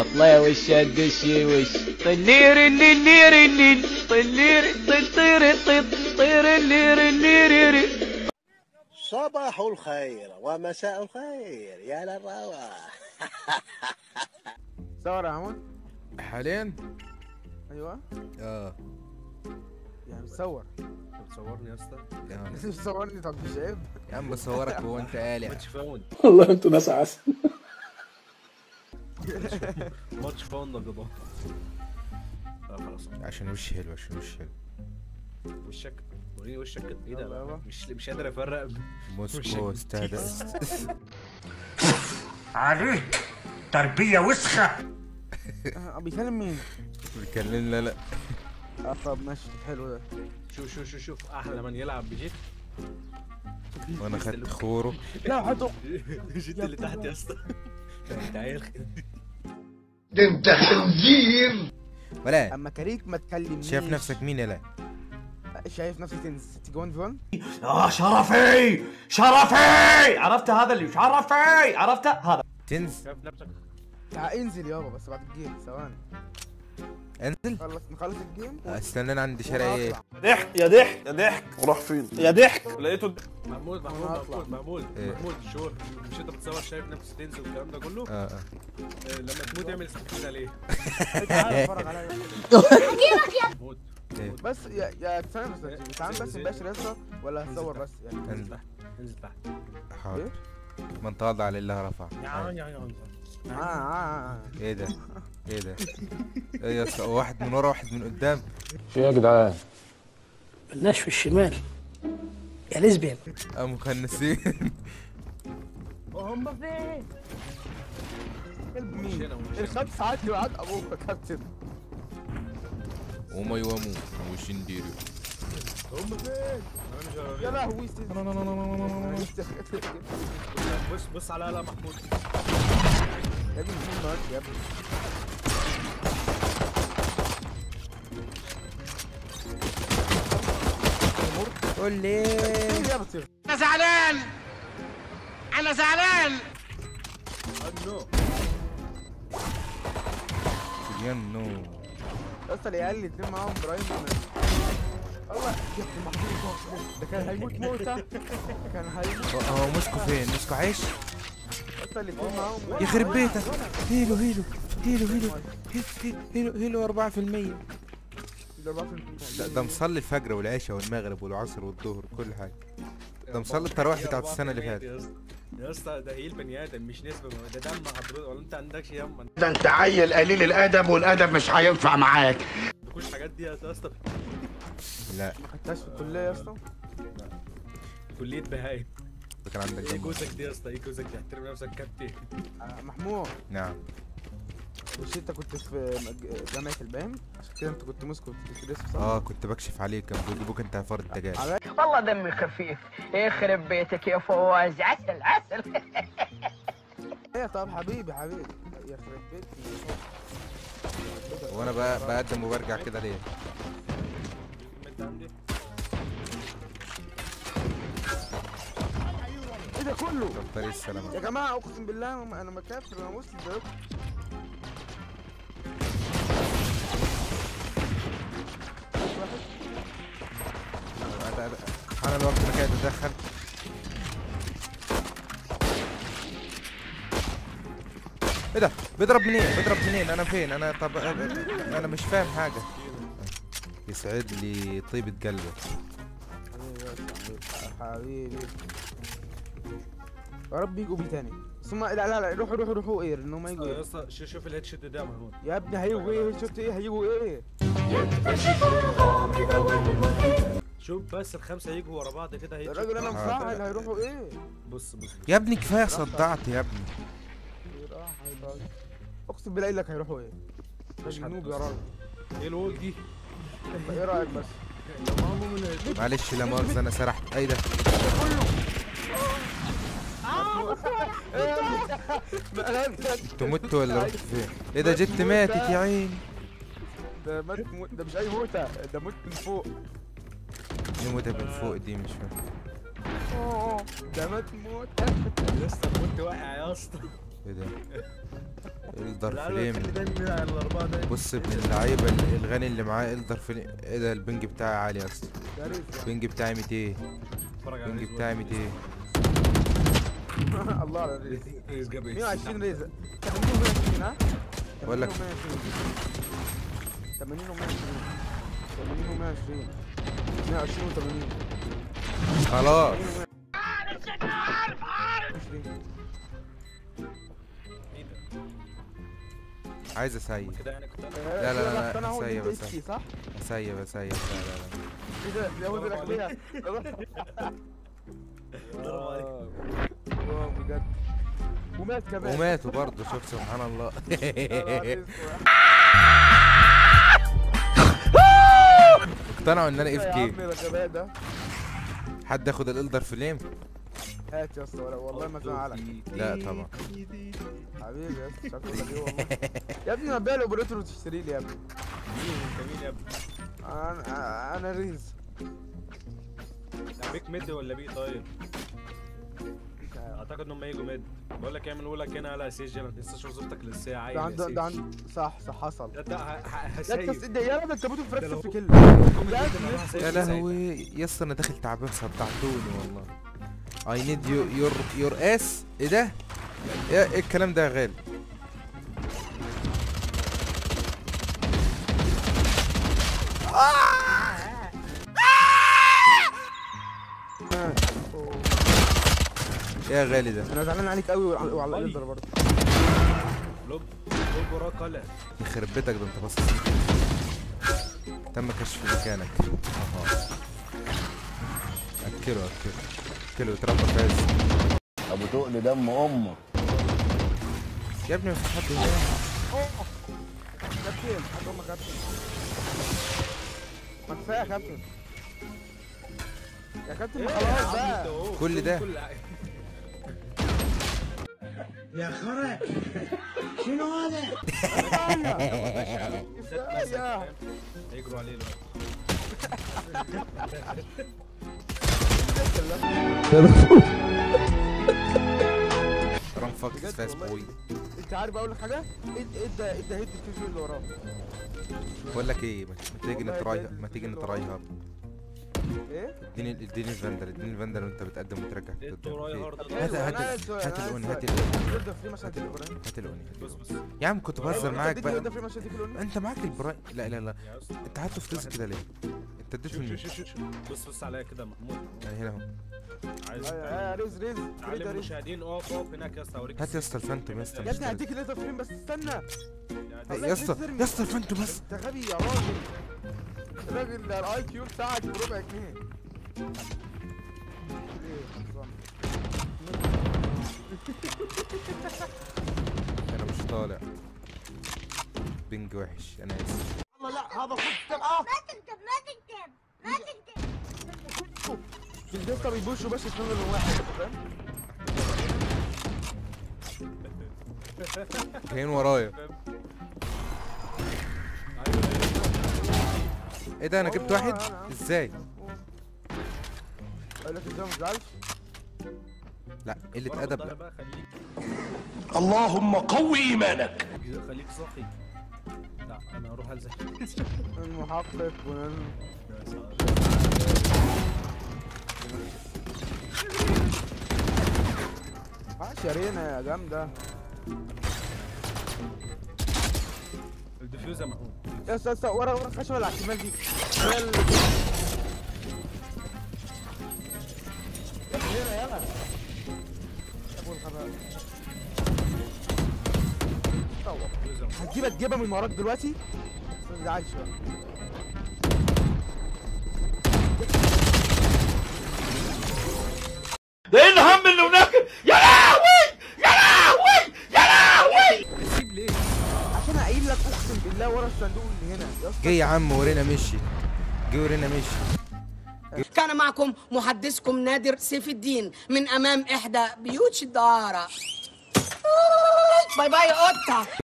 الله يا وش الدش وش طلير اللير الليل طلير طير طير طير اللير اللير صباح الخير ومساء الخير يا للرواح صور يا عمود حاليا ايوه اه يعني بتصور بتصورني يا اسطى يعني بتصورني طب مش عيب يا عم بصورك وانت قالع ماتش فاون والله انتوا ناس عسل ماتش فاون يا جدع اه خلاص عشان وش حلو عشان وش حلو وشك وريني وشك كده ايه يلا ده يابا. مش مش قادر افرق موسكو استهدف عليك تربية وسخة آه، بيكلم مين؟ بيكلمنا لا اه طب ماشي حلو ده شوف شوف شوف شوف احلى من يلعب بجيت وانا خدت خورو لا حطه جيت اللي تحت يا اسطى انت عيل ده انت خنزير ولا اما كريك ما تكلمنيش شايف نفسك مين يلا شايف نفسك تنس تيجي 1 في 1 اه شرفي شرفي عرفت هذا اللي شرفي عرفت هذا تنز شايف نفسك تعال انزل يابا بس بعد الجيم ثواني انزل نخلص نخلص الجيم استنى عندي شارع ايه ضحك يا ضحك يا ضحك وراح فين يا ضحك لقيته محمود أنا محمود هطلع. محمود محمود إيه. محمود شو مش انت بتصور شايف نفسك تنزل والكلام ده كله اه اه آه، لما تموت اعمل سكين عليه تعال اتفرج عليا محمود إيه. بس يا يا ثانية بس تعال بس مباشر يا اسطى ولا هتصور بس يعني انزل انزل تحت انزل تحت حاضر من تواضع لله رفع يا عم يا عم اه اه اه ايه ده ايه ده ايه يا اسطى واحد من ورا واحد من قدام في يا جدعان ملناش في الشمال يا ليزبيان ام مخنسين هم فين؟ كلب مش مين؟ هنا ومش هنا. الخمس ساعات وعد ابوك يا كابتن وما يوامو وشنديرو هم فين؟ انا مش عارف. يا لهوي بص بص على قلم محمود يا ابني مين ماشي يا ابني قول لي ايه يا بطير انو ينو يا اسطى العيال اللي اتنين معاهم ابراهيم والله يا ابني محمود ده كان هيموت موتة كان هيموت هو موسكو فين موسكو عايش يا اسطى اللي اتنين معاهم يخرب بيتك هيلو هيلو هيلو هيلو هيلو هيلو 4% ده, ده مصلي الفجر والعشاء والمغرب والعصر والظهر كل حاجه ده مصلي التراويح بتاعت السنه اللي فاتت يا اسطى يا اسطى ده ايه البني ادم مش نسبه ده دم حضرتك ولا انت عندكش يم ما ده انت عيل قليل الادب والادب مش هينفع معاك عندكوش الحاجات دي يا اسطى لا ما خدتهاش في الكلية يا اسطى كليه بهايم ده كان عندك ايه جنب. جوزك دي يا اسطى ايه جوزك دي احترم نفسك كابتن آه، محمود نعم مش انت كنت في مج- جامعة البام عشان كده انت كنت ماسك بتدرس في صنعاء اه كنت بكشف عليك كان بيجيبوك انت فار الدجاج على والله دمي خفيف يخرب بيتك يا فواز عسل عسل ايه طب حبيبي حبيبي يخرب بيتي وانا بق- بقدم وبرجع كده ليه انت عندي ايه ده كله طريق السلامة يا جماعة اقسم بالله انا انا مكافر انا مسلم زيكم انا الوقت ما كان اتدخل ايه ده بيضرب منين بيضرب منين انا فين انا طب انا مش فاهم حاجه يسعد لي طيبة قلبك حبيبي يا رب يجوا بيه تاني ثم لا لا لا روحوا روحوا روحوا ايه ان هم يجوا يا ايه اسطى شوف شوف الهيد شوت ده يا محمود يا ابني هيجوا ايه شفت ايه هيجوا ايه شوف بس الخمسه يجوا ورا بعض كده هيد الراجل انا آه. مفعل هيروحوا ايه بص بص يا ابني كفايه صدعت يا ابني راح هيروحوا. اقسم بالله لك هيروحوا ايه مش راجل حد نوب يا راجل ايه الوج دي طب ايه رايك بس معلش لا مؤاخذه انا سرحت اي ده انتوا متوا ولا رحتوا فين ايه ده جت ماتت يا عيني ده مات موت ده مش اي موتة ده موت من فوق دي موتة من فوق دي مش فاهم أوه، ده مات موتة يا اسطى كنت واقع يا اسطى ايه ده الدر العيال فليم اللي دايما على الاربعه ده بص ابن اللعيبه ال- الغني اللي معاه الدر فليم ايه ده البنج بتاعي عالي يا اسطى ده رزق البنج بتاعي 200 اتفرج على البنج ريز بتاعي وورد. 200 الله على الرزق ريز جاب ايه 120 رزق 80 و120 ها بقول لك 80 و120 80 و120 120 و80 خلاص ايه ده؟ عايز اسيب كده يعني كنت لا، لا، لا، انا هو سيب، دي سيب. إتشي، صح؟ اسيب اسيب لا لا لا ايه ده يا ولد الاغبياء ضرب عليك. واو بجد ومات كمان وماتوا برضه شوف سبحان الله اقتنعوا ان انا اف يا كي عم الغباء ده حد ياخد الالدر فليم هات يا اسطى ولا- والله ما زعلك لا طبعا حبيبي يا اسطى مش عارف اقول لك ايه والله يا ابني ما تبيع الاوبريتور وتشتري لي يا ابني مين انت مين يا ابني؟ انا انا ريز لا، بيك ميد ولا بي طيب؟ اعتقد انهم هيجوا ميد بقول لك اعمل لك هنا على سجل ما تنساش وظيفتك للساعه عيل ده يا عنده سيج. ده عنده صح صح حصل ده ده ه- ه- لا هسيب انت ده يا رب انت بوتو فراكشن لو- في كل يا لهوي يا اسطى انا داخل تعبان صدعتوني والله اي نيد يور يور اس ايه ده؟ ايه إيه الكلام ده يا غالي؟ ايه يا غالي ده؟ انا زعلان عليك قوي وعلى وعلى قولي. الالدر برضه لوب لوب وراه قلع يخرب بيتك ده انت بص تم كشف مكانك أها. اكله اكله اكله اتربى فاز ابو تقل دم امك يا ابني مفيش حد هنا كابتن حاجه امك كابتن ما كفايه يا كابتن يا كابتن ما خلاص بقى كل ده كفايه هيجروا عليه دلوقتي ران فاكس بجد فاس والله. بوي انت عارف اقول لك حاجه ادى ادى ادى هيد الفيديو اللي وراه بقول لك ايه ما ما تيجي والله نتراي بجد. ما تيجي نتراي هارد ايه اديني اديني الفندر اديني الفندر وانت بتقدم وترجع انتوا تقدم راي إيه؟ هارد هات أيوة، هات أنا عايز- هات أنا الاوني عايز- هات الاوني يبدا فري مش هديك البرايم هات الاوني بص بص يا عم كنت بهزر معاك يبدا بقى فري مش هديك الاوني انت معاك البرايم لا لا لا يا اسطى انت هاته في كده ليه انت اديته شوف مني شوف شوف شوف بص بص عليا كده محمود يعني هنا اهو عايز يا ريز ريز فري تعلم ده ريز المشاهدين اقف اقف هناك يا اسطى اوريك هات يا اسطى الفانتوم يا اسطى يا ابني مش هديك الليزر فريم بس استنى يعني يا اسطى يا اسطى الفانتوم بس انت غبي يا راجل الراجل ده الاي كيو بتاعك بربع جنيه ليه؟ خلصان. انا مش طالع بنج وحش انا اسف الديستا بيبوشوا بس اتنين من واحد انت فاهم؟ جايين ورايا ايه ده انا جبت واحد ازاي قال لك ازاي ما تزعلش لا قله ادب لا بقى خليك اللهم قوي ايمانك خليك صاحي لا انا اروح الزق المحقق ونن ماشي يا رينا يا جامدة الديفيوز يا محمود يا اسطى يا اسطى ورا ورا الخشبة اللي على الشمال دي هي ال- هنا يلا ابو الغباء الديفيوز يا محمود هتجيبها تجيبها من وراك دلوقتي بس ما تزعلش بقى ده ايه الهم اللي هناك يا لهوي يا لهوي يا لهوي بتسيب ليه؟ عشان اقيل لك اقسم بالله ورا الصندوق اللي هنا يا اسطى جه يا عم ورينا مشي جه ورينا مشي كان معكم محدثكم نادر سيف الدين من امام احدى بيوت الدارة باي باي يا قطة